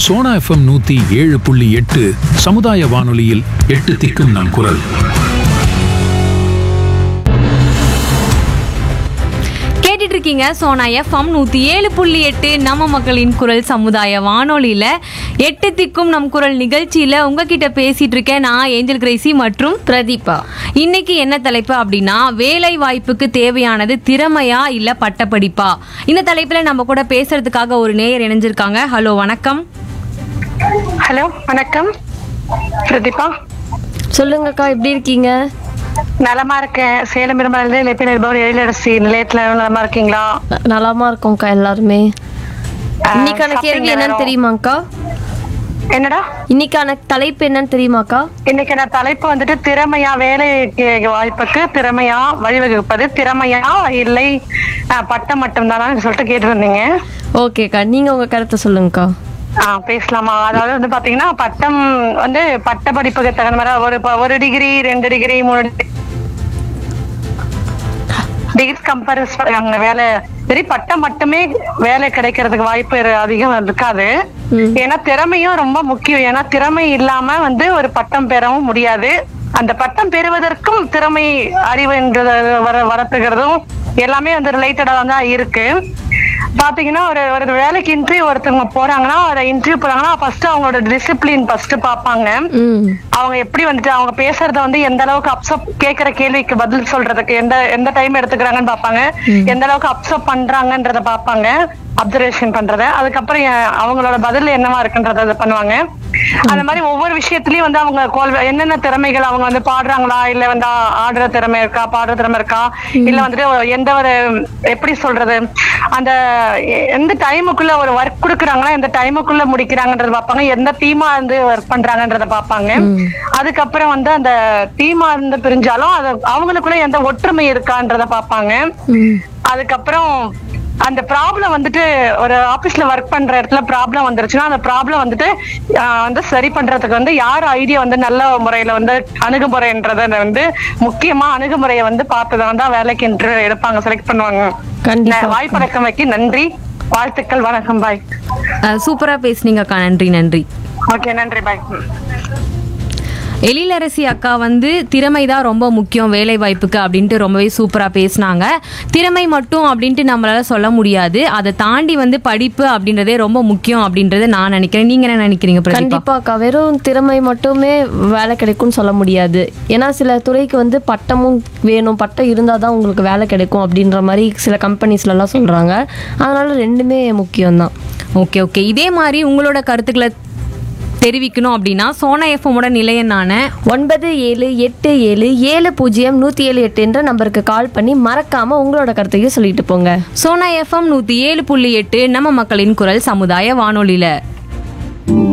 Sona FM நூத்தி ஏழு புள்ளி எட்டு சமுதாய வானொலியில் எட்டு திக்கும் நம் குரல் கேட்டுட்டு இருக்கீங்க சோனா எஃப்எம் நூற்றி ஏழு புள்ளி எட்டு நம்ம மக்களின் குரல் சமுதாய வானொலியில் எட்டு திக்கும் நம் குரல் நிகழ்ச்சியில் உங்ககிட்ட பேசிட்டு இருக்கேன் நான் ஏஞ்சல் கிரேசி மற்றும் பிரதீபா இன்னைக்கு என்ன தலைப்பு அப்படின்னா வேலை வாய்ப்புக்கு தேவையானது திறமையா இல்ல பட்டப்படிப்பா இந்த தலைப்புல நம்ம கூட பேசுறதுக்காக ஒரு நேயர் இணைஞ்சிருக்காங்க ஹலோ வணக்கம் ஹலோ வணக்கம் பிரதீபா சொல்லுங்கக்கா எப்படி இருக்கீங்க நலமா இருக்கேன் சேலம் பெருமாள் லெப்பி நிருபவர் எழிலரசி நிலையத்துல நலமா இருக்கீங்களா ந- நலமா இருக்கோம்க்கா எல்லாருமே ஆ, இன்னைக்கான கேள்வி சாப்பிட்டீங்களா என்னன்னு எல்லாரும்? தெரியுமாக்கா என்னடா இன்னைக்கான தலைப்பு என்னன்னு தெரியுமாக்கா இன்னைக்கு நான் தலைப்பு வந்துட்டு திறமையா வேலைக்கு வாய்ப்புக்கு திறமையா வழிவகுப்பது திறமையா இல்லை ஆ, பட்டம் மட்டும்தானான்னு சொல்லிட்டு கேட்டிருந்தீங்க ஓகேக்கா நீங்க உங்க கருத்தை சொல்லுங்கக்கா ஆ பேசலாமா அதாவது வந்து பாத்தீங்கன்னா பட்டம் வந்து பட்ட படிப்புக்கு தகுந்த மாதிரி ஒரு ப- ஒரு டிகிரி ரெண்டு டிகிரி மூணு டிகிரி கம்பேரிஸ் பண்ணுவாங்க வேலை சரி பட்டம் மட்டுமே வேலை கிடைக்கிறதுக்கு வாய்ப்பு இரு- அதிகம் இருக்காது ஏன்னா திறமையும் ரொம்ப முக்கியம் ஏன்னா திறமை இல்லாம வந்து ஒரு பட்டம் பெறவும் முடியாது அந்த பட்டம் பெறுவதற்கும் திறமை அறிவு என்றது வர வரத்துகிறதும் எல்லாமே வந்து ரிலேட்டடா தான் இருக்கு பாத்தீங்கன்னா ஒரு ஒரு வேலைக்கு இன்டர்வியூ ஒருத்தவங்க போறாங்கன்னா ஒரு இன்டர்வியூ போறாங்கன்னா ஃபர்ஸ்ட் அவங்களோட டிசிப்ளின் ஃபர்ஸ்ட் பாப்பாங்க ம் அவங்க எப்படி வந்துட்டு அவங்க பேசுறத வந்து எந்த அளவுக்கு அப்சர்வ் கேக்குற கேள்விக்கு பதில் சொல்றதுக்கு எந்த எந்த டைம் எடுத்துக்கிறாங்கன்னு பாப்பாங்க எந்த அளவுக்கு அப்சர்வ் பண்றாங்கன்றத பாப்பாங்க அப்சர்வேஷன் பண்றத அதுக்கப்புறம் எ- அவங்களோட பதில் என்னவா இருக்குன்றத இது பண்ணுவாங்க அந்த மாதிரி ஒவ்வொரு விஷயத்துலயும் வந்து அவங்க கோல் என்னென்ன திறமைகள் அவங்க வந்து பாடுறாங்களா இல்ல வந்து ஆ- ஆடுற திறமை இருக்கா பாடுற திறமை இருக்கா இல்ல வந்துட்டு எந்த ஒரு எப்படி சொல்றது அந்த எ- எந்த டைமுக்குள்ள ஒரு ஒர்க் கொடுக்குறாங்களா எந்த டைமுக்குள்ள முடிக்கிறாங்கன்றத பார்ப்பாங்க எந்த டீமா இருந்து ஒர்க் பண்றாங்கன்றத பார்ப்பாங்க அதுக்கப்புறம் வந்து அந்த டீமா இருந்து பிரிஞ்சாலும் அது அவங்களுக்குள்ள எந்த ஒற்றுமை இருக்கான்றத பார்ப்பாங்க அதுக்கப்புறம் அந்த ப்ராப்ளம் வந்துட்டு ஒரு ஆபீஸ்ல ஒர்க் பண்ற இடத்துல ப்ராப்ளம் வந்துருச்சுன்னா அந்த ப்ராப்ளம் வந்துட்டு ஆஹ், வந்து சரி பண்றதுக்கு வந்து யார் ஐடியா வந்து நல்ல முறையில வந்து அணுகுமுறைன்றத வந்து முக்கியமா அணுகுமுறையை வந்து பார்த்துதான் தான் வேலைக்கு இன்டர்வியூ எடுப்பாங்க செலக்ட் பண்ணுவாங்க கண்டிப்பா. ந- வாய்ப்படக்கமைக்கு நன்றி வாழ்த்துக்கள் வணக்கம் பாய் அஹ், சூப்பரா பேசுனீங்கக்கா நன்றி நன்றி ஓகே நன்றி பாய் எழிலரசி அக்கா வந்து திறமை தான் ரொம்ப முக்கியம் வேலை வாய்ப்புக்கு அப்படின்ட்டு ரொம்பவே சூப்பராக பேசினாங்க திறமை மட்டும் அப்படின்ட்டு நம்மளால சொல்ல முடியாது அதை தாண்டி வந்து படிப்பு அப்படின்றதே ரொம்ப முக்கியம் அப்படின்றத நான் நினைக்கிறேன் நீங்க என்ன நினைக்கிறீங்க பிரதீபா கண்டிப்பாக்கா வெறும் திறமை மட்டுமே வேலை கிடைக்கும்னு சொல்ல முடியாது ஏன்னா சில துறைக்கு வந்து பட்டமும் வேணும் பட்டம் இருந்தால் தான் உங்களுக்கு வேலை கிடைக்கும் அப்படின்ற மாதிரி சில கம்பெனிஸ்லலாம் சொல்கிறாங்க அதனால ரெண்டுமே முக்கியம்தான் ஓகே ஓகே இதே மாதிரி உங்களோட கருத்துக்களை தெரிவிக்கணும் அப்படின்னா சோனா எஃப்எம்மோட நிலையனான ஒன்பது ஏழு எட்டு ஏழு ஏழு பூஜ்ஜியம் நூற்றி ஏழு எட்டு என்ற நம்பருக்கு கால் பண்ணி மறக்காமல் உங்களோட கருத்தையும் சொல்லிட்டு போங்க சோனா எஃப்எம் நூற்றி ஏழு புள்ளி எட்டு நம்ம மக்களின் குரல் சமுதாய வானொலியில்